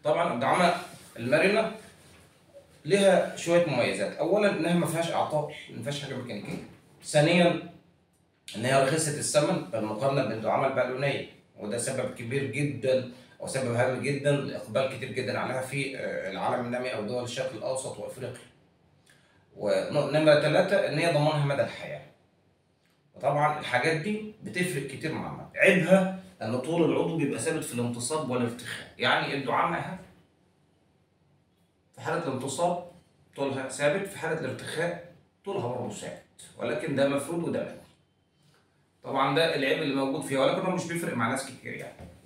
طبعا الدعامه المرنه لها شويه مميزات اولا انها ما فيهاش اعطال ما فيهاش حاجه ميكانيكيه ثانيا ان هي رخيصه الثمن بالمقارنه بالدعامه البالونيه وده سبب كبير جدا او سبب هام جدا لاقبال كتير جدا عليها في آه، العالم النامي او دول الشرق الاوسط وافريقيا ونمرة ثلاثة إن هي ضمانها مدى الحياة. وطبعا الحاجات دي بتفرق كتير مع المرء. عيبها إن طول العضو بيبقى ثابت في الانتصاب والارتخاء، يعني الدعامة أهي في حالة الانتصاب طولها ثابت، في حالة الارتخاء طولها برضه ثابت، ولكن ده مفروض وده لا. طبعا ده العيب اللي موجود فيها ولكن هو مش بيفرق مع ناس كتير يعني.